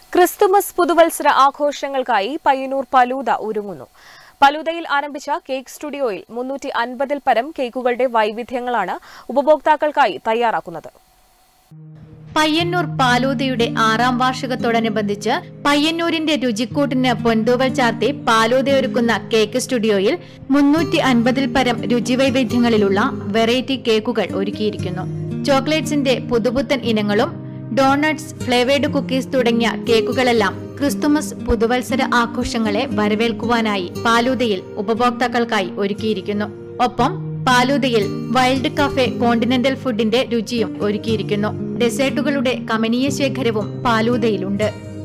Christmas പുതുവത്സര ആഘോഷങ്ങൾക്കായി പയ്യന്നൂർ പലൂത ഒരുങ്ങുന്നു പലൂതയിൽ ആരംഭിച്ച കേക്ക് സ്റ്റുഡിയോയിൽ മുന്നൂറ്റി അൻപതിൽ പരം കേക്കുകളുടെ വൈവിധ്യങ്ങളാണ് ഉപഭോക്താക്കൾക്കായി തയ്യാറാക്കുന്നത് പയ്യന്നൂർ പാലൂതയുടെ ആറാം വാർഷികത്തോടനുബന്ധിച്ച് പയ്യന്നൂരിന്റെ രുചിക്കൂട്ടിന് പൊന്തൂവൽ ചാർത്തി പാലൂതയൊരുക്കുന്ന കേക്ക് സ്റ്റുഡിയോയിൽ മുന്നൂറ്റി അൻപതിൽ പരം രുചിവൈവിധ്യങ്ങളിലുള്ള വെറൈറ്റി കേക്കുകൾ ഒരുക്കിയിരിക്കുന്നു ചോക്ലേറ്റ്സിന്റെ പുതുപുത്തൻ ഇനങ്ങളും ഡോണട്ട്സ് ഫ്ലേവേഡ് കുക്കീസ് തുടങ്ങിയ കേക്കുകളെല്ലാം ക്രിസ്തുമസ് പുതുവത്സര ആഘോഷങ്ങളെ വരവേൽക്കുവാനായി പാലൂതയിൽ ഉപഭോക്താക്കൾക്കായി ഒരുക്കിയിരിക്കുന്നു ഒപ്പം പാലൂതയിൽ വൈൽഡ് കഫേ കോണ്ടിനെന്റൽ ഫുഡിന്റെ രുചിയും ഒരുക്കിയിരിക്കുന്നു ഡെസേർട്ടുകളുടെ കമനീയ ശേഖരവും പാലൂതയിലുണ്ട്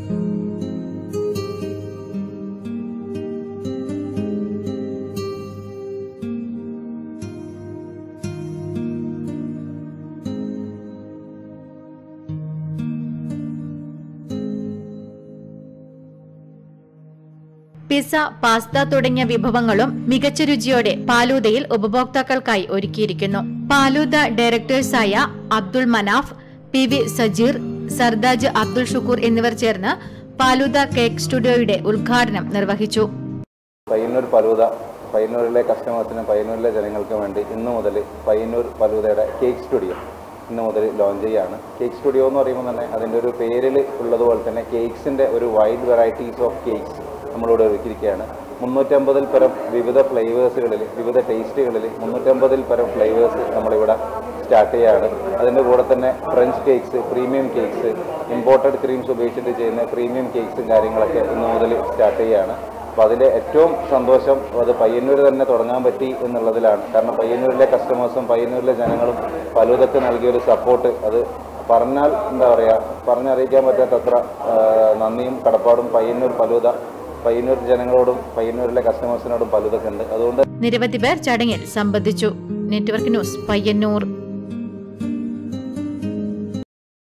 പിസ പാസ്ത തുടങ്ങിയ വിഭവങ്ങളും മികച്ച രുചിയോടെ പാലൂതയിൽ ഉപഭോക്താക്കൾക്കായി ഒരുക്കിയിരിക്കുന്നു പാലൂത ഡയറക്ടേഴ്സായ അബ്ദുൾ മനാഫ് പി വി സജീർ സർദാജ് അബ്ദുൾ ഷുക്കൂർ എന്നിവർ ചേർന്ന് പാലൂത കേക്ക് സ്റ്റുഡിയോയുടെ ഉദ്ഘാടനം നിർവഹിച്ചു പയ്യന്നൂർ പലൂത പയ്യന്നൂരിലെ കസ്റ്റമേഴ്സിനും പയ്യന്നൂരിലെ ജനങ്ങൾക്കും വേണ്ടി ഇന്നു മുതൽ പയ്യന്നൂർ പലൂതയുടെ കേക്ക് സ്റ്റുഡിയോ ഇന്ന് മുതൽ ലോഞ്ച് ചെയ്യാണ് കേക്ക് സ്റ്റുഡിയോ എന്ന് പറയുമ്പോൾ തന്നെ അതിൻ്റെ ഒരു പേരിൽ ഉള്ളതുപോലെ തന്നെ കേക്ക്സിൻ്റെ ഒരു വൈഡ് വെറൈറ്റീസ് ഓഫ് കേക്ക്സ് നമ്മളിവിടെ ഒരുക്കിയിരിക്കുകയാണ് മുന്നൂറ്റമ്പതിൽ പരം വിവിധ ഫ്ലേവേഴ്സുകളിൽ വിവിധ ടേസ്റ്റുകളിൽ മുന്നൂറ്റമ്പതിൽ പരം ഫ്ലേവേഴ്സ് നമ്മളിവിടെ സ്റ്റാർട്ട് ചെയ്യാണ് അതിൻ്റെ കൂടെ തന്നെ French cakes premium cakes imported creams ഉപയോഗിച്ചിട്ട് ചെയ്യുന്ന പ്രീമിയം കേക്ക്സും കാര്യങ്ങളൊക്കെ ഇന്ന് മുതൽ സ്റ്റാർട്ട് ചെയ്യുകയാണ് അപ്പോൾ അതിൻ്റെ ഏറ്റവും സന്തോഷം അത് പയ്യന്നൂർ തന്നെ തുടങ്ങാൻ പറ്റി എന്നുള്ളതിലാണ് കാരണം പയ്യന്നൂരിലെ കസ്റ്റമേഴ്സും പയ്യന്നൂരിലെ ജനങ്ങളും പലതൊക്കെ നൽകിയൊരു സപ്പോർട്ട് അത് പറഞ്ഞാൽ എന്താ പറയുക പറഞ്ഞറിയിക്കാൻ പറ്റാത്തത്ര ആ, നന്ദിയും കടപ്പാടും പയ്യന്നൂർ പലൂത പയ്യന്നൂർ ജനങ്ങളോടും പയ്യന്നൂരിലെ കസ്റ്റമേഴ്സിനോടും പലതൊക്കെ ഉണ്ട് അതുകൊണ്ട് നിരവധി പേർ ചടങ്ങിൽ സംബന്ധിച്ചു നെറ്റ്വർക്ക് ന്യൂസ് പയ്യന്നൂർ